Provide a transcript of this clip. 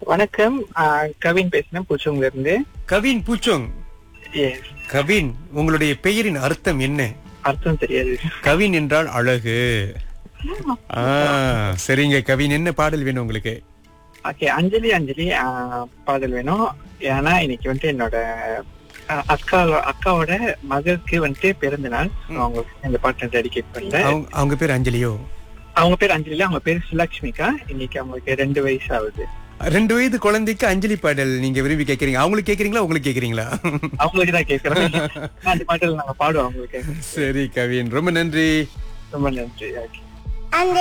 வணக்கம் ஆஹ் கவின் பேசுறேன் பூச்சவங்க இருந்து கவின் பூச்சோங் எஸ் கவின் உங்களுடைய பெயரின் அர்த்தம் என்ன அர்த்தம் தெரியாது கவின் என்றால் அழகு ஆ, சரிங்க கவின் என்ன பாடல் வேணும் உங்களுக்கு ஓகே அஞ்சலி அஞ்சலி ஆஹ் பாடல் வேணும் ஏன்னா இன்னைக்கு வந்துட்டு என்னோட ஆஹ் அக்கா அக்காவோட மகளுக்கு வந்துட்டு பிறந்த நாள் So, அவங்களுக்கு இந்த பாட்டை டெடிகேட் பண்ணல அவங்க அவங்க பேர் அஞ்சலியோ அவங்க பேர் அஞ்சலி அவங்க பேர் சுலக்ஷ்மிகா இன்னைக்கு அவங்களுக்கு ரெண்டு வயசு ஆகுது ரெண்டு வயது குழந்தைக்கு அஞ்சலி பாடல் நீங்க விரும்பி கேக்குறீங்க அவங்களுக்கு கேக்குறீங்களா உங்களுக்கு கேக்குறீங்களா அவங்களுக்கு தான் கேட்கறேன் அந்த பாட்டில் நாங்க பாடுவோம் அவங்களுக்கு சரி கவின் ரொம்ப நன்றி ரொம்ப நன்றி ஓகே அந்த